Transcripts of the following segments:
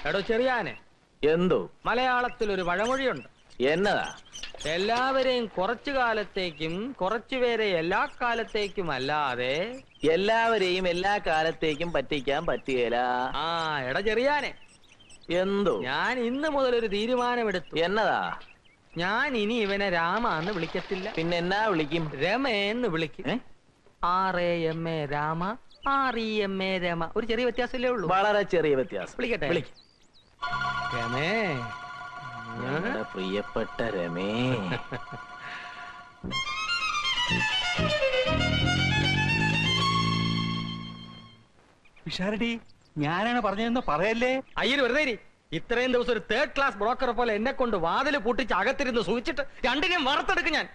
എടോ ചെറിയാനെ എന്തോ മലയാളത്തിൽ ഒരു പഴമൊഴിയുണ്ട് എന്നതാ എല്ലാവരെയും കുറച്ചു കാലത്തേക്കും കുറച്ചുപേരെ എല്ലാ കാലത്തേക്കും അല്ലാതെ എല്ലാവരെയും എല്ലാ കാലത്തേക്കും പറ്റിക്കാൻ പറ്റുകയില്ല ആ എടാ ചെറിയാനെ എന്തോ ഞാൻ ഇന്ന് മുതൽ ഒരു തീരുമാനമെടുത്തു എന്നതാ ഞാൻ ഇനി ഇവനെ രാമ എന്ന് വിളിക്കത്തില്ല പിന്നെ എന്നാ വിളിക്കും രമയെന്ന് വിളിക്കും ഏ? R A M A Rama R E M A Rema ഒരു ചെറിയ വ്യത്യാസമല്ലേ ഉള്ളൂ വളരെ ചെറിയ വ്യത്യാസം വിളിക്കട്ടെ വിളിക്ക്. രമേ ഞങ്ങളുടെ പ്രിയപ്പെട്ട രമേ പിഷാരടി ഞാനാണ് പറഞ്ഞതെന്ന് പറയല്ലേ അയ്യര് വെറുതെ ഇരി. ഇത്രയും ദിവസം ഒരു തേർഡ് ക്ലാസ് ബ്രോക്കറെ പോലെ എന്നെ കൊണ്ട് വാതില് പൂട്ടിച്ച് അകത്തിരുന്ന് സൂചിച്ചിട്ട് രണ്ടിനെയും വറുത്തെടുക്കും ഞാൻ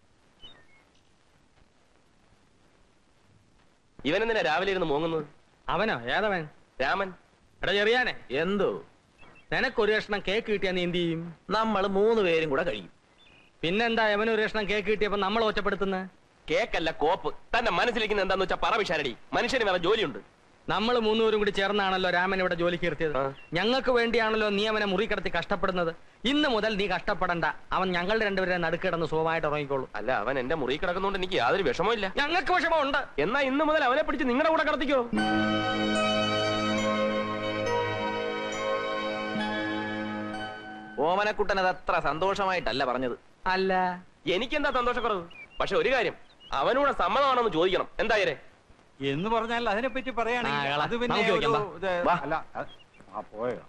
ഇവനെന്തിനാ രാവിലെ ഇരുന്ന് മൂങ്ങുന്നത് അവനോ ഏതവൻ രാമൻ എടാ ചെറിയാനെ എന്തോ നിനക്കൊരു കഷ്ണം കേക്ക് കിട്ടിയാ നീ എന്ത് ചെയ്യും നമ്മൾ മൂന്ന് പേരും കൂടെ കഴിയും പിന്നെന്താ അവനൊരു കഷ്ണം കേക്ക് കിട്ടിയപ്പോ നമ്മൾ ഒറ്റപ്പെടുത്തുന്നത് കേക്കല്ല കോപ്പ് തന്റെ മനസ്സിലിരിക്കുന്ന എന്താന്ന് വെച്ചാ പറ വിശാരടി മനുഷ്യന് വേറെ ജോലിയുണ്ട് നമ്മൾ മൂന്നുപേരും കൂടി ചേർന്നാണല്ലോ രാമൻ ഇവിടെ ജോലിക്ക് നിർത്തിയത് ആ. ഞങ്ങൾക്ക് വേണ്ടിയാണല്ലോ നീ അവനെ മുറി കിടത്തി കഷ്ടപ്പെടുന്നത് ഇന്ന് മുതൽ നീ കഷ്ടപ്പെടണ്ട അവൻ ഞങ്ങളുടെ രണ്ടുപേരെ നടുക്കിടന്ന് സുഖമായിട്ട് ഉറങ്ങിക്കോളൂ അല്ല അവൻ എന്റെ മുറി കിടക്കുന്നോണ്ട് എനിക്ക് യാതൊരു വിഷമവും ഇല്ല ഞങ്ങൾക്ക് വിഷമമുണ്ട് എന്നാ ഇന്ന് മുതൽ അവനെ പിടിച്ച് നിങ്ങളുടെ കൂടെ കടത്തിക്കോ ഓമനക്കുട്ടൻ അത് അത്ര സന്തോഷമായിട്ടല്ല പറഞ്ഞത് അല്ല എനിക്കെന്താ സന്തോഷക്കുറവ് പക്ഷെ ഒരു കാര്യം അവനൂടെ സമ്മതമാണെന്ന് ചോദിക്കണം എന്തായാലേ എന്ന് പറഞ്ഞാൽ അതിനെ പറ്റി ആ, പറയുകയാണെങ്കിൽ കള. അത് പിന്നെ നമുക്ക് ഒരു ചോദിക്കാം, ഇത് വാ. അല്ല അത് ആ പോയോ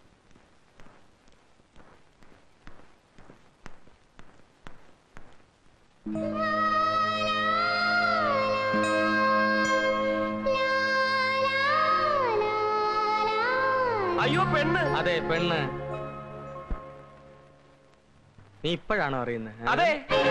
അയ്യോ പെണ്ണ് അതെ പെണ്ണ് നീ ഇപ്പോഴാണോ അറിയുന്നത് അതെ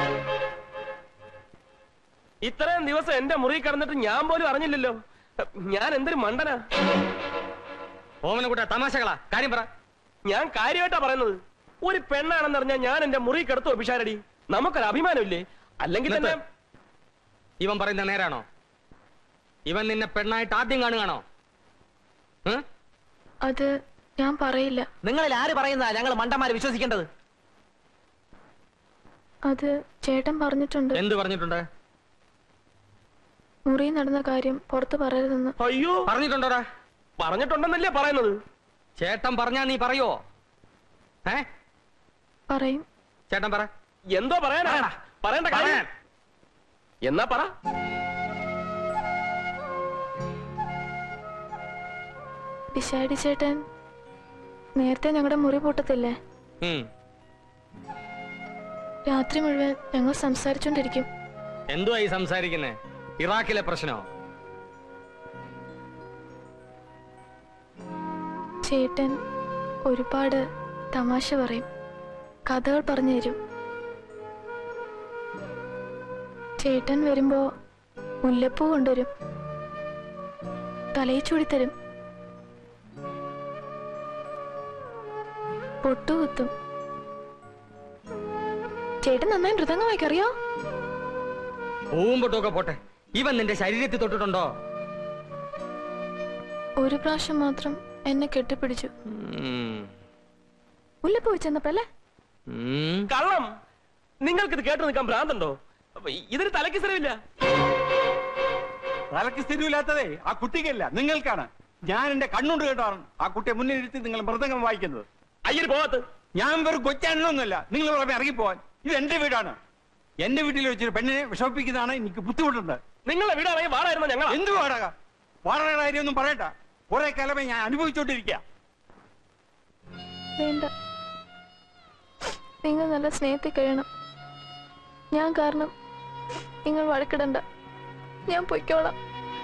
ഇത്രയും ദിവസം എന്റെ മുറി കിടന്നിട്ട് ഞാൻ പോലും അറിഞ്ഞില്ലല്ലോ ഞാൻ എന്തൊരു മണ്ടനാ ഓമന കൂട്ട തമാശകളാ കാര്യം പറ ഞാൻ കാര്യമായിട്ടാ പറയുന്നത് ഒരു പെണ്ണാണെന്ന് അറിഞ്ഞാൽ ഞാൻ എന്റെ മുറി കിടത്തുവോ പിഷാരടി നമുക്കൊരു അഭിമാനമില്ലേ അല്ലെങ്കിൽ തന്നെ നിർത്ത്. ഇവൻ പറയുന്ന നേരാണോ ഇവൻ നിന്നെ പെണ്ണായിട്ട് ആദ്യം കാണുകയാണോ ഏ? അത് ഞാൻ പറയില്ല നിങ്ങളിൽ ആര് പറയുന്നതാ ഞങ്ങൾ മണ്ടന്മാര് വിശ്വസിക്കേണ്ടത് അത് ചേട്ടൻ പറഞ്ഞിട്ടുണ്ട് എന്ത് പറഞ്ഞിട്ടുണ്ട് മുറി നടന്ന കാര്യം പുറത്ത് പറയരുതെന്ന് അയ്യോ പറഞ്ഞിട്ടുണ്ടോടാ പറഞ്ഞിട്ടുണ്ടെന്നല്ലേ പറയുന്നത് ചേട്ടൻ പറഞ്ഞാ നീ പറയോ ഏ പറയും ചേട്ടൻ പറ എന്തോ പറയാനാ പറയണ്ട കാര്യം പറയാൻ. എന്നാ പറ പിശാടി ചേട്ടൻ നേരത്തെ ഞങ്ങളുടെ മുറി പൂട്ടത്തില്ലേ ഉം. രാത്രി മുഴുവൻ ഞങ്ങൾ സംസാരിച്ചോണ്ടിരിക്കും എന്തുവാ ഈ സംസാരിക്കുന്നേ ഇറാഖിലെ പ്രശ്നോ ചേട്ടൻ ഒരുപാട് തമാശ പറയും കഥകൾ പറഞ്ഞു തരും ചേട്ടൻ വരുമ്പോ മുല്ലപ്പൂ കൊണ്ടുവരും തലയിൽ ചൂടിത്തരും പൊട്ടുകുത്തും ചേട്ടൻ നന്നായി മൃദംഗം വായിക്കറിയോ പൂവും പൊട്ടുമൊക്കെ പോട്ടെ ഇവൻ നിന്റെ ശരീരത്തിൽ തൊട്ടിട്ടുണ്ടോ ഒരു പ്രാവശ്യം മാത്രം എന്നെ കെട്ടിപ്പിടിച്ചു ഉം. മുല്ലപ്പൂ വെച്ചെന്നപ്പല്ലേ ഉം. കള്ളം നിങ്ങൾക്ക് ഇത് കേട്ട് നിൽക്കാൻ ഭ്രാന്തുണ്ടോ അപ്പൊ ഇതിന് തലയ്ക്ക് സ്ഥിരമില്ല തലക്ക് സ്ഥിരമില്ലാത്തതേ ആ കുട്ടിക്കല്ല നിങ്ങൾക്കാണ് ഞാൻ എന്റെ കണ്ണുകൊണ്ട് കേട്ടാണ് ആ കുട്ടിയെ മുന്നിൽ ഇരുത്തി നിങ്ങൾ മൃദംഗം വായിക്കുന്നത് അയ്യര് പോകത്ത് ഞാൻ വെറും കൊച്ചാണെന്നൊന്നുമല്ല നിങ്ങൾ പുറമെ ഇറങ്ങിപ്പോവാൻ ഇത് എന്റെ വീടാണ് എന്റെ വീട്ടിൽ വെച്ചൊരു പെണ്ണിനെ വിഷമിപ്പിക്കുന്നതാണ് എനിക്ക് ബുദ്ധിമുട്ടുണ്ട് നിങ്ങളെ വീടാണെങ്കിൽ വാടായിരുന്ന ഞങ്ങൾ എന്ത് വാടക വാടക കാര്യമൊന്നും പറയണ്ട കുറെ കാലമേ ഞാൻ അനുഭവിച്ചോണ്ടിരിക്കുക വേണ്ട നിങ്ങൾ നല്ല സ്നേഹത്തിൽ കഴിയണം ഞാൻ കാരണം നിങ്ങൾ വഴക്കിടണ്ട ഞാൻ പൊയ്ക്കോളാം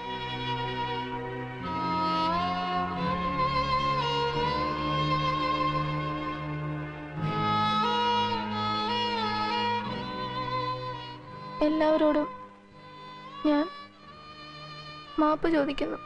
എല്ലാവരോടും ഞാൻ മാപ്പ് ചോദിക്കുന്നു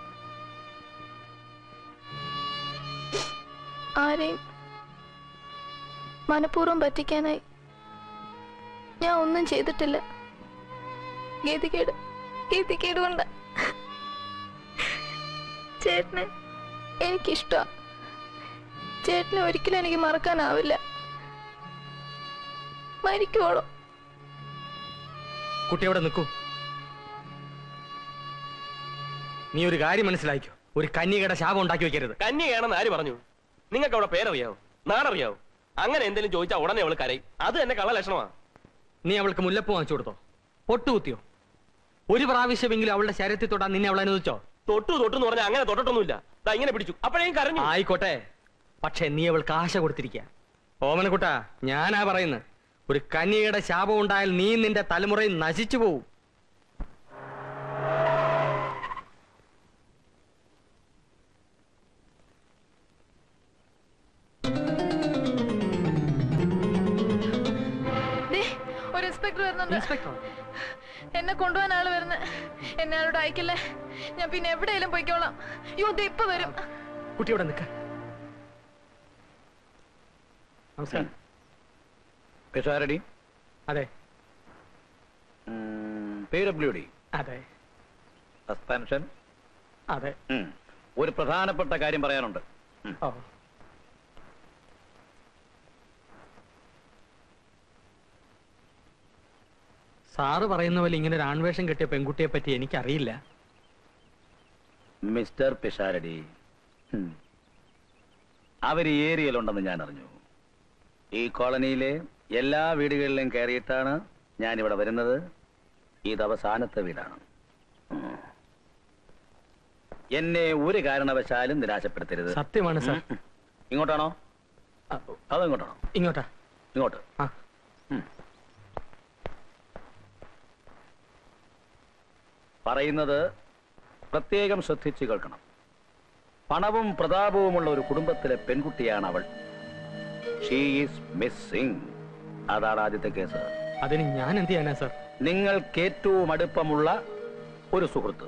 ആരെയും മനഃപൂർവ്വം പറ്റിക്കാനായി ഞാൻ ഒന്നും ചെയ്തിട്ടില്ല ഗതികേട് ഗതികേട് കൊണ്ട് ചേട്ടനെ എനിക്കിഷ്ട ചേട്ടനെ ഒരിക്കലും എനിക്ക് മറക്കാനാവില്ല മരിക്കുവോളൂ കുട്ടി അവിടെ നിൽക്കൂ നീ ഒരു കാര്യം മനസ്സിലാക്കിയോ ഒരു കന്യകയുടെ ശാപം ഉണ്ടാക്കി വെക്കരുത് കന്യകയാണെന്ന് ആര് പറഞ്ഞു നിങ്ങൾക്ക് അവിടെ പേരറിയാവോ നാടറിയാവോ അങ്ങനെ എന്തെങ്കിലും ചോദിച്ചാൽ ഉടനെ അവൾ കരയും അത് തന്നെ കള്ള ലക്ഷണമാ നീ അവൾക്ക് മുല്ലപ്പൂ വാങ്ങിച്ചു കൊടുത്തോ പൊട്ടുകുത്തിയോ ഒരു പ്രാവശ്യമെങ്കിലും അവളുടെ ശരീരത്തിൽ തൊട്ടാൻ നിന്നെ അവൾ അനുവദിച്ചോ തൊട്ടു തൊട്ടു എന്ന് പറഞ്ഞാൽ അങ്ങനെ തൊട്ടിട്ടൊന്നുമില്ല ദാ ഇങ്ങനെ പിടിച്ചു അപ്പോഴേക്കും കരഞ്ഞു ആയിക്കോട്ടെ പക്ഷെ നീ അവൾക്ക് ആശ കൊടുത്തിരിക്കുക ഓമനക്കുട്ടാ ഞാനാ പറയുന്നത് ഒരു കന്യകയുടെ ശാപം ഉണ്ടായാൽ നീ നിന്റെ തലമുറയിൽ നശിച്ചു പോവും ദേ, ഒരു ഇൻസ്പെക്ടർ വരുന്നുണ്ട് ഇൻസ്പെക്ടർ എന്നെ കൊണ്ടുപോകാൻ ആള് വരുന്നത് എന്നെ ആളോട് അയക്കില്ലേ ഞാൻ പിന്നെ എവിടെയെങ്കിലും പോയിക്കോളാം അയ്യോ ദേ ഇപ്പൊ വരും കുട്ടി ഇവിടെ നിൽക്ക നമസ്കാരം പിഷാരടി അതെ പി ഡബ്ല്യു ഡി അതെ സസ്പെൻഷൻ അതെ ഉം. ഒരു പ്രധാനപ്പെട്ട കാര്യം പറയാനുണ്ട് ഉം. ഓ സാറ് പറയുന്ന പോലെ ഇങ്ങനെ ഒരു ആൺവേഷം കെട്ടിയ പെൺകുട്ടിയെ പറ്റി എനിക്കറിയില്ല മിസ്റ്റർ പിഷാരടി ഉം. അവർ ഈ ഏരിയയിലുണ്ടെന്ന് ഞാൻ അറിഞ്ഞു ഈ കോളനിയിലെ എല്ലാ വീടുകളിലും കയറിയിട്ടാണ് ഞാൻ ഇവിടെ വരുന്നത് ഇത് അവസാനത്തെ വീടാണ് ഉം. എന്നെ ഒരു കാരണവശാലും നിരാശപ്പെടുത്തരുത് സത്യമാണ് സാർ ഉം. ഇങ്ങോട്ടാണോ ആ, അതോ ഇങ്ങോട്ടാണോ ഇങ്ങോട്ടാ ഇങ്ങോട്ട് ആ ഉം. പറയുന്നത് പ്രത്യേകം ശ്രദ്ധിച്ചു കേൾക്കണം പണവും പ്രതാപവുമുള്ള ഒരു കുടുംബത്തിലെ പെൺകുട്ടിയാണ് അവൾ ഷീ ഈസ് മിസ്സിംഗ് അതാണ് ആദ്യത്തെ കേസ് അതിന് ഞാൻ എന്ത് ചെയ്യാനാ സാർ നിങ്ങൾക്ക് ഏറ്റവും അടുപ്പമുള്ള ഒരു സുഹൃത്ത്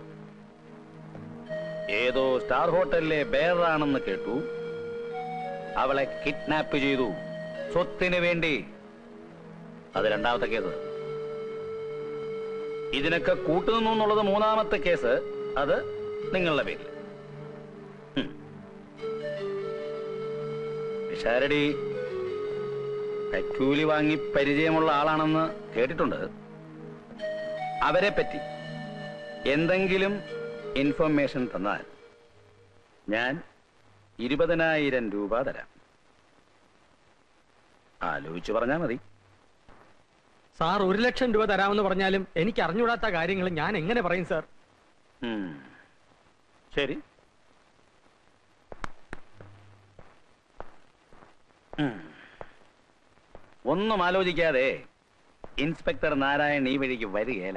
ഏതോ സ്റ്റാർ ഹോട്ടലിലെ ബേറാണെന്ന് കേട്ടു അവളെ കിഡ്നാപ്പ് ചെയ്തു സ്വത്തിന് വേണ്ടി അത് രണ്ടാമത്തെ കേസ് ഇതിനൊക്കെ കൂട്ടുനിന്നു എന്നുള്ളത് മൂന്നാമത്തെ കേസ് അത് നിങ്ങളുടെ പേരിൽ ഉം. പിഷാരടി കൈക്കൂലി വാങ്ങി പരിചയമുള്ള ആളാണെന്ന് കേട്ടിട്ടുണ്ട് അവരെ പറ്റി എന്തെങ്കിലും ഇൻഫർമേഷൻ തന്നാൽ ഞാൻ ഇരുപതിനായിരം രൂപ തരാം ആലോചിച്ചു പറഞ്ഞാൽ മതി സാർ ഒരു ലക്ഷം രൂപ തരാമെന്ന് പറഞ്ഞാലും എനിക്ക് അറിഞ്ഞുകൂടാത്ത കാര്യങ്ങൾ ഞാൻ എങ്ങനെ പറയും സാർ ഉം. ശരി ഉം. ഒന്നും ആലോചിക്കാതെ ഇൻസ്പെക്ടർ നാരായൺ ഈ വഴിക്ക് വരികയില്ല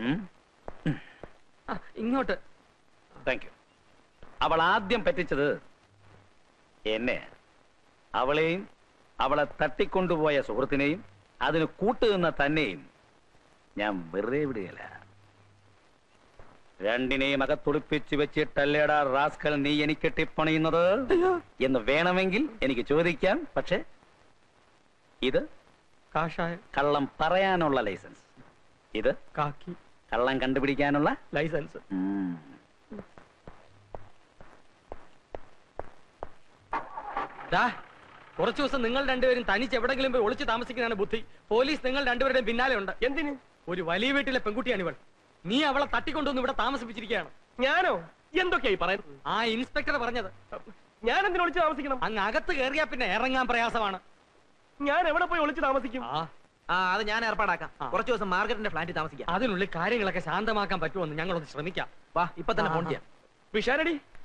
ആ, ഇങ്ങോട്ട് താങ്ക് യു അവൾ ആദ്യം പറ്റിച്ചത് എന്നെ അവളെയും അവളെ തട്ടിക്കൊണ്ടുപോയ സുഹൃത്തിനെയും അതിന് കൂട്ടുനിന്ന തന്നെയും ഞാൻ വെറുതെ വിടുകയില്ല രണ്ടിനെയും അകത്തൊളിപ്പിച്ച് വെച്ചിട്ടല്ലേടാ റാസ്കൽ നീ എനിക്ക് ടിപ്പണിയുന്നത് എന്ന് വേണമെങ്കിൽ എനിക്ക് ചോദിക്കാം പക്ഷെ ഇത് കാഷായം കള്ളം പറയാനുള്ള ലൈസൻസ് ഇത് കാക്കി കള്ളം കണ്ടുപിടിക്കാനുള്ള ലൈസൻസ് ഉം. ദാ കുറച്ചു ദിവസം നിങ്ങൾ രണ്ടുപേരും തനിച്ച് എവിടെങ്കിലും പോയി ഒളിച്ചു താമസിക്കുന്നതാണ് ബുദ്ധി പോലീസ് നിങ്ങൾ രണ്ടുപേരുടെയും പിന്നാലെ ഉണ്ട് എന്തിന് ഒരു വലിയ വീട്ടിലെ പെൺകുട്ടിയാണ് ഇവൾ നീ അവളെ തട്ടിക്കൊണ്ടുവന്ന് ഇവിടെ താമസിപ്പിച്ചിരിക്കുകയാണ് ഞാനോ എന്തൊക്കെയായി പറയുന്നത് ആ ഇൻസ്പെക്ടർ പറഞ്ഞത് ഞാൻ എന്തിനു ഒളിച്ച് താമസിക്കണം അങ്ങ് അകത്ത് കയറിയാ പിന്നെ ഇറങ്ങാൻ പ്രയാസമാണ് ഞാൻ എവിടെ പോയി ഒളിച്ച് താമസിക്കും ആ ആ അത് ഞാൻ ഏർപ്പാടാക്കാം ആ. കുറച്ചു ദിവസം മാർക്കറ്റിന്റെ ഫ്ലാറ്റിൽ താമസിക്കാം അതിനുള്ളിൽ കാര്യങ്ങളൊക്കെ ശാന്തമാക്കാൻ പറ്റുമെന്ന് ഞങ്ങളൊന്ന് ശ്രമിക്കാം വാ ഇപ്പൊ തന്നെ ആ, ഫോൺ ആ. ചെയ്യാം വിഷാരടി